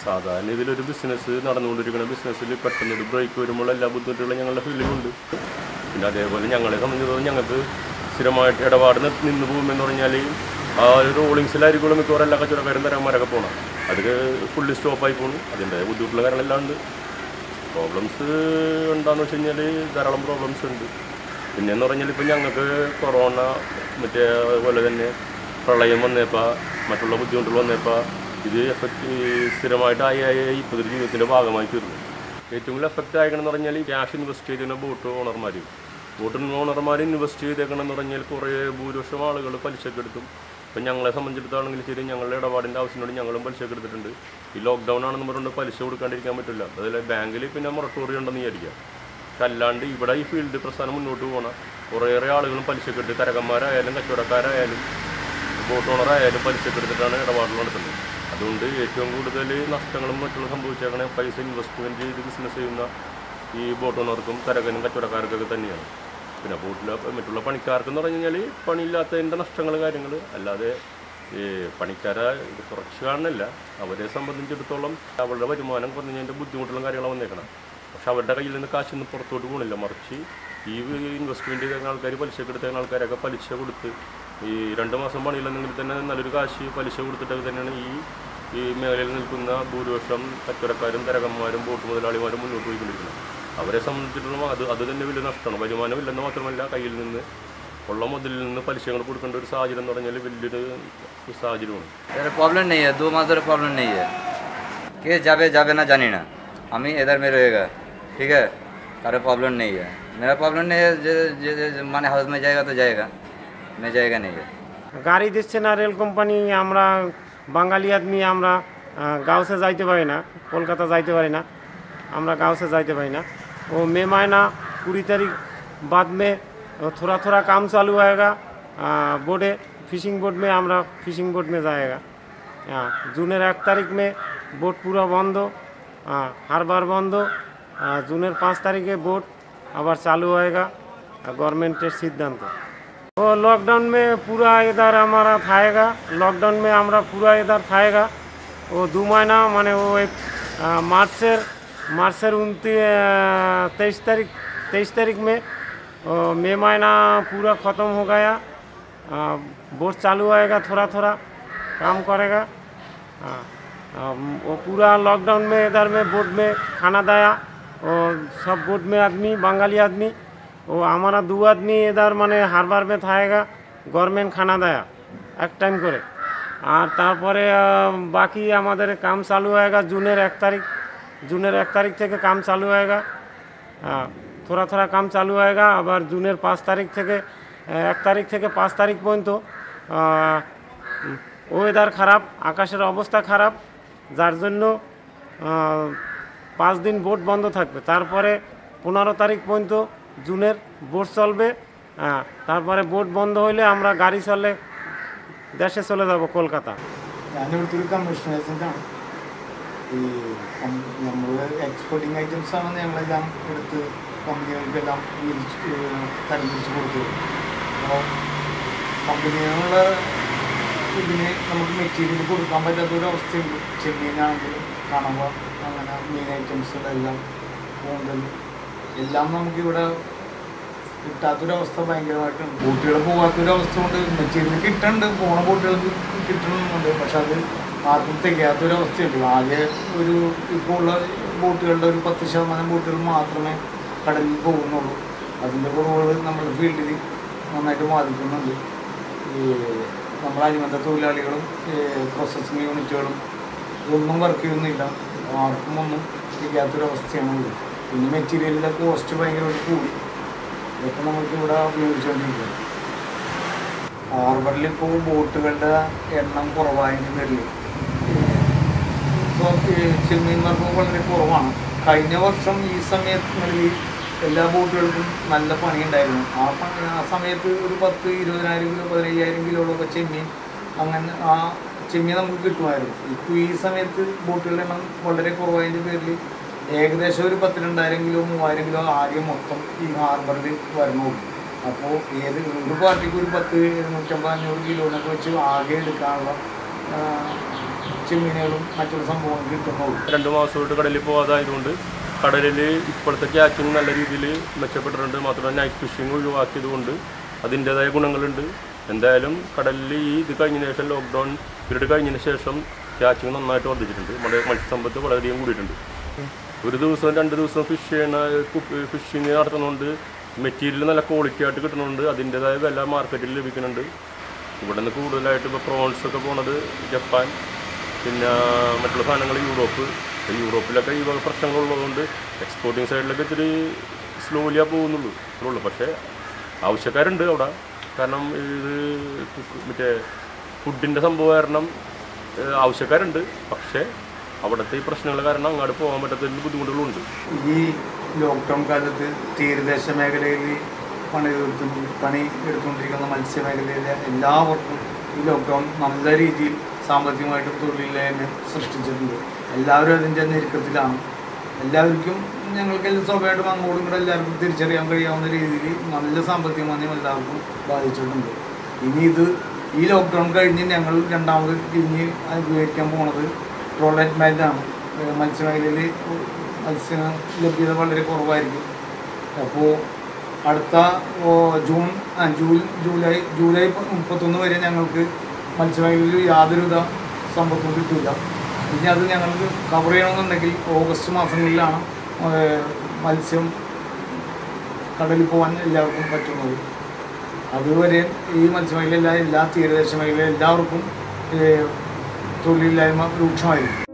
സാധാരണ ഇതിലൊരു ബിസിനസ് നടന്നുകൊണ്ടിരിക്കുന്ന ബിസിനസ്സിൽ പെട്ടെന്ന് ഒരു ബ്രേക്ക് വരുമ്പോൾ എല്ലാ ബുദ്ധിമുട്ടുകളും ഞങ്ങളുടെ ഫീൽഡിലുണ്ട് പിന്നെ അതേപോലെ ഞങ്ങളെ സംബന്ധിച്ചിടത്തോളം ഞങ്ങൾക്ക് സ്ഥിരമായിട്ട് ഇടപാട് നി- നിന്ന് പോകുമെന്ന് പറഞ്ഞാൽ ആ ഒരു റോളിങ്സിലായിരിക്കും മിക്കവാറും എല്ലാ കച്ചവടക്കാരും തരാന്മാരൊക്കെ പോകണം അത് ഫുള്ളി സ്റ്റോപ്പായി പോകണം അതിൻ്റെ ബുദ്ധിമുട്ടുള്ള കാര്യങ്ങളെല്ലാം ഉണ്ട് പ്രോബ്ലംസ് എന്താണെന്ന് വെച്ച് കഴിഞ്ഞാൽ ധാരാളം പ്രോബ്ലംസ് ഉണ്ട് പിന്നെയെന്ന് പറഞ്ഞാൽ ഇപ്പം ഞങ്ങൾക്ക് കൊറോണ മറ്റേ അതുപോലെ തന്നെ പ്രളയം വന്നപ്പോൾ മറ്റുള്ള ബുദ്ധിമുട്ടുകൾ വന്നപ്പോൾ ഇത് എഫക്റ്റ് സ്ഥിരമായിട്ട് ആയി ആയി ആയി ഇപ്പോൾ ഒരു ജീവിതത്തിൻ്റെ ഭാഗമായി തീർന്നു ഏറ്റവും കൂടുതൽ എഫക്റ്റ് ആയിക്കണമെന്ന് പറഞ്ഞാൽ ക്യാഷ് ഇൻവെസ്റ്റ് ചെയ്തിരുന്ന ബോട്ട് ഓണർമാർ ബോട്ട് ഓണർമാർ ഇൻവെസ്റ്റ് ചെയ്തേക്കണമെന്ന് പറഞ്ഞാൽ കുറേ ഭൂരിപക്ഷം ആളുകൾ പലിശക്ക് എടുത്തും ഇപ്പം ഞങ്ങളെ സംബന്ധിച്ചിടത്താണെങ്കിൽ ശരി ഞങ്ങളുടെ ഇടപാടിൻ്റെ ആവശ്യത്തിനോട് ഞങ്ങളും പലിശക്ക് എടുത്തിട്ടുണ്ട് ഈ ലോക്ക്ഡൗൺ ആണെന്ന് പറഞ്ഞുകൊണ്ട് പലിശ കൊടുക്കാണ്ടിരിക്കാൻ പറ്റില്ല അതിൽ ബാങ്കിൽ പിന്നെ മൊറട്ടോറിയം ഉണ്ടെന്ന് വിചാരിക്കാം പക്ഷെ അല്ലാണ്ട് ഇവിടെ ഈ ഫീൽഡ് പ്രസ്ഥാനം മുന്നോട്ട് പോകണം കുറേയേറെ ആളുകളും പലിശക്കെടുത്ത് കരകന്മാരായാലും കച്ചവടക്കാരായാലും ബോട്ട് ഓണറായാലും പലിശക്കെടുത്തിട്ടാണ് ഇടപാടുകൾ നടത്തുന്നത് അതുകൊണ്ട് ഏറ്റവും കൂടുതൽ നഷ്ടങ്ങളും മറ്റുള്ള സംഭവിച്ചേക്കണേ പൈസ ഇൻവെസ്റ്റ്മെൻറ്റ് ചെയ്ത് ബിസിനസ് ചെയ്യുന്ന ഈ ബോട്ട് ഓണർക്കും തരകനും കച്ചവടക്കാർക്കൊക്കെ തന്നെയാണ് പിന്നെ ബോട്ടിലെ മറ്റുള്ള പണിക്കാർക്കെന്ന് പറഞ്ഞു കഴിഞ്ഞാൽ പണിയില്ലാത്തതിൻ്റെ നഷ്ടങ്ങൾ കാര്യങ്ങൾ അല്ലാതെ ഈ പണിക്കാരെ ഇത് കുറച്ച് കാണുന്നില്ല അവരെ സംബന്ധിച്ചിടത്തോളം അവരുടെ വരുമാനം കുറഞ്ഞതിൻ്റെ ബുദ്ധിമുട്ടുള്ള കാര്യങ്ങളാണ് വന്നേക്കണം പക്ഷെ അവരുടെ കയ്യിൽ നിന്ന് കാശൊന്നും പുറത്തോട്ട് പോകണില്ല മറിച്ച് ഈ ഇൻവെസ്റ്റ്മെൻറ്റ് ചെയ്ത ആൾക്കാർ പലിശക്ക് എടുത്ത ആൾക്കാരൊക്കെ പലിശ കൊടുത്ത് ഈ രണ്ട് മാസം പണിയില്ലെന്നെങ്കിൽ തന്നെ നല്ലൊരു കാശ് പലിശ കൊടുത്തിട്ടൊക്കെ തന്നെയാണ് ഈ ഈ മേഖലയിൽ നിൽക്കുന്ന ഭൂരിപക്ഷം കച്ചവടക്കാരും തരകന്മാരും ബോട്ട് മുതലാളിമാരും മുന്നോട്ട് പോയിക്കൊണ്ടിരിക്കുന്നത് അവരെ സംബന്ധിച്ചിടത്തോളം അത് അത് തന്നെ വലിയ നഷ്ടമാണ് വരുമാനമില്ലെന്ന് മാത്രമല്ല കയ്യിൽ നിന്ന് ഉള്ള മുതലിൽ നിന്ന് പലിശകൾ കൊടുക്കേണ്ട ഒരു സാഹചര്യം എന്ന് പറഞ്ഞാൽ വലിയൊരു സാഹചര്യമാണ് এর প্রবলেম নেই है दो मास ধরে প্রবলেম নেই है কে যাবে যাবে না জানি না আমি এদার में रहेगा ठीक है কারো প্রবলেম नहीं है मेरा प्रॉब्लम नहीं है যে যে- যে- মানে हाउस में जाएगा तो जाएगा मैं जाएगा नहीं है গাড়ি দিচ্ছে না রেল কোম্পানি আমরা বাঙালি আদমি আমরা আহ, গাঁওসে যাইতে পারি না কলকাতা যাইতে পারি না আমরা गांव से जाते पारी ना वो मई महीना पूरी तारीख बाद में वो थोड़ा थोड़ा काम चालू आएगा बोर्डे फिशिंग बोट में আমরা फिशिंग बोट में जाएगा हाँ জুনের এক তারিখ में बोट पूरा बंद हाँ हारबार बंद हाँ, জুনের পাঁচ তারিখে बोट আবার চালू होएगा गवर्नमेंटेर सिद्धांत वो लॉकडाउन में पूरा इधर हमारा थाएगा लॉकडाउन में हमारा पूरा इधर थाएगा वो दो महीना माने वो एक आ, मार्चेर मार्चेर उनतीस तेईस तारीख तेईस तारीख में वो मई महीना पूरा ख़त्म हो गया आ, बोट चालू आएगा थोड़ा थोड़ा काम करेगा हाँ आ, वो पूरा लॉकडाउन में इधर में बोट में खाना दाया और सब बोट में आदमी बंगाली आदमी वो हमारा दो आदमी इधर माने हारबार में थाएगा गवर्नमेंट खाना দেয়া এক টাইম করে আর তারপরে আহ, বাকি আমাদের কাম চালু হয়েগা জুনের এক তারিখ জুনের এক তারিখ থেকে কাম চালু হয়েগা হ্যাঁ থোড়া থোড়া কাম চালু হয়েগা আবার জুনের পাঁচ তারিখ থেকে আহ, এক তারিখ থেকে পাঁচ তারিখ পর্যন্ত ওয়েদার খারাপ আকাশের অবস্থা খারাপ যার জন্য আহ, পাঁচ দিন বোট বন্ধ থাকবে তারপরে পনেরো তারিখ পর্যন্ত জুনের বোট চলবে হ্যাঁ তারপরে বোট বন্ধ হইলে আমরা গাড়ি চলে দেশে চলে যাব কলকাতা ഞാനിവിടുത്തെ ഒരു കമ്മീഷൻ ഏജന്റാണ് ഈ നമ്മൾ എക്സ്പോർട്ടിങ് ഐറ്റംസ് ആണ് ഞങ്ങളെല്ലാം എടുത്ത് കമ്പനികൾക്കെല്ലാം വിരിച്ച് ഏഹ് തരംതിരിച്ച് കൊടുത്തത് അപ്പോൾ കമ്പനികളുള്ള ഇതിന് നമുക്ക് മെറ്റീരിയൽ കൊടുക്കാൻ പറ്റാത്ത ഒരു അവസ്ഥയുണ്ട് ചെമ്മീനാണെങ്കിലും കണവ അങ്ങനെ മീൻ ഐറ്റംസുകളെല്ലാം കൂന്തൽ എല്ലാം നമുക്കിവിടെ കിട്ടാത്തൊരവസ്ഥ ഭയങ്കരമായിട്ടുണ്ട് ബോട്ടുകൾ പോകാത്തൊരവസ്ഥ കൊണ്ട് മെറ്റീരിയൽ കിട്ടുന്നുണ്ട് പോണ ബോട്ടുകൾക്ക് കിട്ടുന്നുണ്ട് പക്ഷെ അത് ആർക്കും തികയാത്തൊരവസ്ഥയുണ്ട് ആകെ ഒരു ഇപ്പോൾ ഉള്ള ബോട്ടുകളുടെ ഒരു പത്ത് ശതമാനം ബോട്ടുകൾ മാത്രമേ കടലിൽ പോകുന്നുള്ളൂ അതിൻ്റെ കുറവുകൾ നമ്മുടെ ഫീൽഡിൽ നന്നായിട്ട് ബാധിക്കുന്നുണ്ട് ഈ നമ്മുടെ അനുബന്ധ തൊഴിലാളികളും പ്രോസസ്സിങ് യൂണിറ്റുകളും ഇതൊന്നും വർക്ക് ചെയ്യുന്നില്ല ആർക്കും ഒന്നും തികയാത്തൊരവസ്ഥയാണ് ഉള്ളത് പിന്നെ മെറ്റീരിയലിൻ്റെ കോസ്റ്റ് ഭയങ്കരമായിട്ട് കൂടി ഇതൊക്കെ നമുക്ക് ഇവിടെ ഉപയോഗിച്ചുകൊണ്ടിരിക്കുന്നത് ഹാർബറിൽ ഇപ്പോൾ ബോട്ടുകളുടെ എണ്ണം കുറവായതിൻ്റെ പേരിൽ ചെമ്മീൻ മാർക്കും വളരെ കുറവാണ് കഴിഞ്ഞ വർഷം ഈ സമയങ്ങളിൽ എല്ലാ ബോട്ടുകൾക്കും നല്ല പണി ഉണ്ടായിരുന്നു ആ പണി ആ സമയത്ത് ഒരു പത്ത് ഇരുപതിനായിരം കിലോ പതിനയ്യായിരം കിലോളൊക്കെ ചെമ്മീൻ അങ്ങനെ ആ ചെമ്മീൻ നമുക്ക് കിട്ടുമായിരുന്നു ഇപ്പോൾ ഈ സമയത്ത് ബോട്ടുകളുടെ എണ്ണം വളരെ കുറവായതിൻ്റെ പേരിൽ ഏകദേശം ഒരു പത്ത് രണ്ടായിരം കിലോ മൂവായിരം കിലോ ആകെ മൊത്തം ഈ ഹാർബറിൽ വരണുള്ളൂ അപ്പോൾ ഏത് ഒരു പാർട്ടിക്ക് ഒരു പത്ത് ഇരുന്നൂറ്റമ്പത് അഞ്ഞൂറ് കിലോനൊക്കെ വെച്ച് ആകെ എടുക്കാനുള്ള ആ, ചെമ്മീനുകളും മറ്റുള്ള സംഭവങ്ങളും കിട്ടുന്നുള്ളൂ രണ്ട് മാസമായിട്ട് കടലിൽ പോകാതായതുകൊണ്ട് കടലിൽ ഇപ്പോഴത്തെ ക്യാച്ചിങ് നല്ല രീതിയിൽ മെച്ചപ്പെട്ടിട്ടുണ്ട് മാത്രമല്ല നൈറ്റ് ഫിഷിംഗ് ഒഴിവാക്കിയത് കൊണ്ട് അതിൻ്റേതായ ഗുണങ്ങളുണ്ട് എന്തായാലും കടലിൽ ഈ ഇത് കഴിഞ്ഞതിന് ശേഷം ലോക്ക്ഡൗൺ പീരീഡ് കഴിഞ്ഞതിന് ശേഷം ക്യാച്ചിങ് നന്നായിട്ട് വർദ്ധിച്ചിട്ടുണ്ട് നമ്മുടെ മത്സ്യസമ്പത്ത് വളരെയധികം കൂടിയിട്ടുണ്ട് ഒരു ദിവസം രണ്ട് ദിവസം ഫിഷ് ചെയ്യണ ഫിഷിങ് നടത്തുന്നതുകൊണ്ട് മെറ്റീരിയൽ നല്ല ക്വാളിറ്റി ആയിട്ട് കിട്ടുന്നുണ്ട് അതിൻ്റേതായ വില മാർക്കറ്റിൽ ലഭിക്കുന്നുണ്ട് ഇവിടെ നിന്ന് കൂടുതലായിട്ട് ഇപ്പോൾ പ്രോൺസ് ഒക്കെ പോണത് ജപ്പാൻ പിന്നെ മറ്റുള്ള സാധനങ്ങൾ യൂറോപ്പ് ഇപ്പൊ യൂറോപ്പിലൊക്കെ ഈ വക പ്രശ്നങ്ങളുള്ളതുകൊണ്ട് എക്സ്പോർട്ടിങ് സൈഡിലൊക്കെ ഇത്തിരി സ്ലോലിയാ പോകുന്നുള്ളൂ ഇത്രേ ഉള്ളൂ പക്ഷേ ആവശ്യക്കാരുണ്ട് അവിടെ കാരണം ഇത് കുക്ക് മറ്റേ ഫുഡിൻ്റെ സംഭവം കാരണം ഏഹ്, ആവശ്യക്കാരുണ്ട് പക്ഷേ അവിടുത്തെ ഈ പ്രശ്നങ്ങൾ കാരണം അങ്ങോട്ട് പോകാൻ പറ്റാത്തതിൻ്റെ ബുദ്ധിമുട്ടുകളുണ്ട് ഈ ലോക്ക്ഡൗൺ കാലത്ത് തീരദേശ മേഖലയിൽ പണി എടുത്തു പണി എടുത്തുകൊണ്ടിരിക്കുന്ന മത്സ്യമേഖലയിലെ എല്ലാവർക്കും ഈ ലോക്ക്ഡൗൺ നല്ല രീതിയിൽ സാമ്പത്തികമായിട്ടും തൊഴിലില്ലായ്മ സൃഷ്ടിച്ചിട്ടുണ്ട് എല്ലാവരും അതിൻ്റെ ഞെരുക്കത്തിലാണ് എല്ലാവർക്കും ഞങ്ങൾക്കെല്ലാം സ്വാഭാവികമായിട്ടും അങ്ങോട്ടും കൂടെ എല്ലാവർക്കും തിരിച്ചറിയാൻ കഴിയാവുന്ന രീതിയിൽ നല്ല സാമ്പത്തിക മാന്ദ്യം എല്ലാവർക്കും ബാധിച്ചിട്ടുണ്ട് ഇനി ഇത് ഈ ലോക്ക്ഡൗൺ കഴിഞ്ഞ് ഞങ്ങൾ രണ്ടാമത് ഇനി ഉപയോഗിക്കാൻ പോണത് ട്രോളറ്റ് മാറ്റാണ് മത്സ്യമേഖലയിൽ മത്സ്യ ലഭ്യത വളരെ കുറവായിരിക്കും അപ്പോൾ അടുത്ത ഓ, ജൂൺ ആ, ജൂൺ ജൂലൈ ജൂലൈ മുപ്പത്തൊന്ന് വരെ ഞങ്ങൾക്ക് മത്സ്യമേഖലയിൽ യാതൊരുവിധ സമ്പത്തും കിട്ടില്ല ഇനി അത് ഞങ്ങൾക്ക് കവർ ചെയ്യണമെന്നുണ്ടെങ്കിൽ ഓഗസ്റ്റ് മാസങ്ങളിലാണ് ഏഹ്, മത്സ്യം കടലിൽ പോകാൻ എല്ലാവർക്കും പറ്റുന്നത് അതുവരെ ഈ മത്സ്യമേഖലയിലെ എല്ലാ തീരദേശ മേഖലയിലെ എല്ലാവർക്കും ഏഹ്, തൊഴിലില്ലായ്മ രൂക്ഷമായിരിക്കും